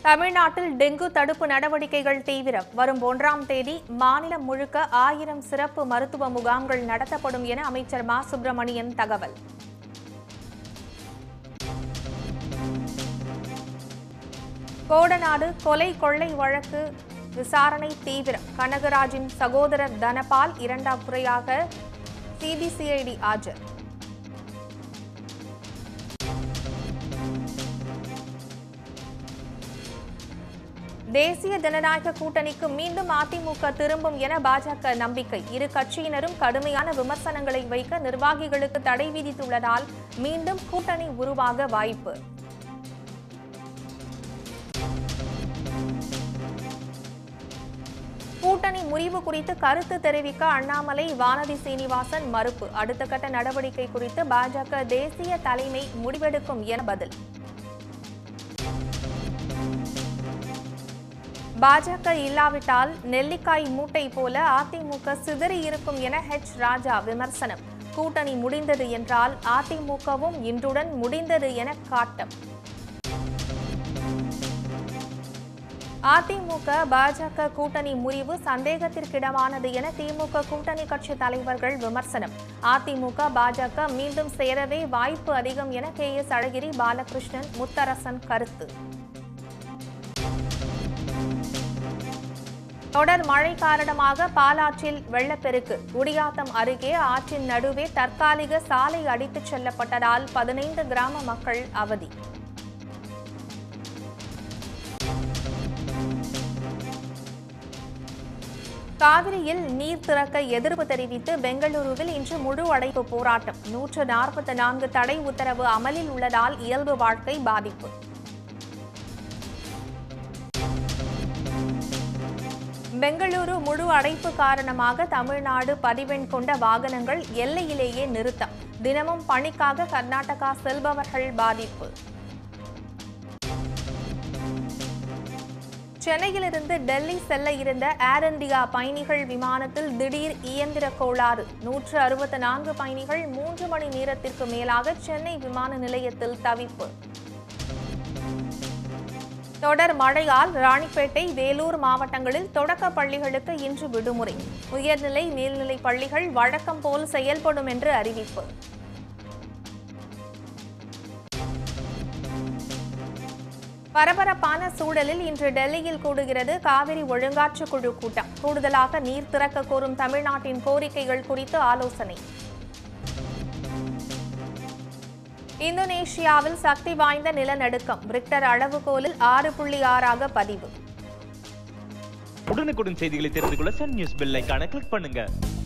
தமிழ்நாட்டில் டெங்கு தடுப்பு நடவடிக்கைகள் தீவிரம் வரும் ஒன்றாம் தேதி மாநிலம் முழுக்க ஆயிரம் சிறப்பு மருத்துவ முகாம்கள் நடத்தப்படும் என அமைச்சர் மா சுப்பிரமணியன் தகவல் கோடநாடு கொலை கொள்ளை வழக்கு விசாரணை தீவிரம் கனகராஜின் சகோதரர் தனபால் இரண்டாம் முறையாக சிபிசிஐடி ஆஜர் தேசிய ஜனநாயக கூட்டணிக்கு மீண்டும் அதிமுக திரும்பும் என பாஜக நம்பிக்கை இரு கட்சியினரும் கடுமையான விமர்சனங்களை வைக்க நிர்வாகிகளுக்கு தடை விதித்துள்ளதால் மீண்டும் கூட்டணி உருவாக வாய்ப்பு கூட்டணி முறிவு குறித்து கருத்து தெரிவிக்க அண்ணாமலை வானதி சீனிவாசன் மறுப்பு அடுத்த கட்ட நடவடிக்கை குறித்து பாஜக தேசிய தலைமை முடிவெடுக்கும் என பதில் பாஜக இல்லாவிட்டால் நெல்லிக்காய் மூட்டை போல அதிமுக சிதறி இருக்கும் என ஹெச் ராஜா விமர்சனம் கூட்டணி முடிந்தது என்றால் அதிமுகவும் இன்றுடன் முடிந்தது என காட்டம் அதிமுக பாஜக கூட்டணி முறிவு சந்தேகத்திற்கிடமானது என திமுக கூட்டணி கட்சி தலைவர்கள் விமர்சனம் அதிமுக பாஜக மீண்டும் சேரவே வாய்ப்பு அதிகம் என கே எஸ் அழகிரி பாலகிருஷ்ணன் முத்தரசன் கருத்து தொடர் மழை காரணமாக பாலாற்றில் வெள்ளப்பெருக்கு குடியாத்தம் அருகே ஆற்றின் நடுவே தற்காலிக சாலை அடித்துச் செல்லப்பட்டதால் பதினைந்து கிராம மக்கள் அவதி காவிரியில் நீர் திறக்க எதிர்ப்பு தெரிவித்து பெங்களூருவில் இன்று முழு அடைப்பு போராட்டம் நூற்று நாற்பத்தி நான்கு தடை உத்தரவு அமலில் உள்ளதால் இயல்பு வாழ்க்கை பாதிப்பு பெங்களூரு முழு அடைப்பு காரணமாக தமிழ்நாடு பதிவெண் கொண்ட வாகனங்கள் எல்லையிலேயே நிறுத்தம் தினமும் பணிக்காக கர்நாடகா செல்பவர்கள் பாதிப்பு சென்னையிலிருந்து டெல்லி செல்ல இருந்த ஏர் இந்தியா பயணிகள் விமானத்தில் திடீர் இயந்திர கோளாறு நூற்று அறுபத்தி நான்கு பயணிகள் மூன்று மணி நேரத்திற்கு மேலாக சென்னை விமான நிலையத்தில் தவிப்பு தொடர் மழையால் ராணிப்பேட்டை வேலூர் மாவட்டங்களில் தொடக்க பள்ளிகளுக்கு இன்று விடுமுறை உயர்நிலை மேல்நிலை பள்ளிகள் வழக்கம் போல் செயல்படும் என்று அறிவிப்பு பரபரப்பான சூழலில் இன்று டெல்லியில் கூடுகிறது காவிரி ஒழுங்காற்று குழு கூட்டம் கூடுதலாக நீர் திறக்க கோரும் தமிழ்நாட்டின் கோரிக்கைகள் குறித்து ஆலோசனை இந்தோனேஷியாவில் சக்தி வாய்ந்த நிலநடுக்கம் ரிக்டர் அளவுகோலில் ஆறு புள்ளி ஆறாக பதிவு உடனுக்குடன் செய்திகளை தெரிந்து கொள்ள சன் நியூஸ் பெல் ஐகானை கிளிக் பண்ணுங்க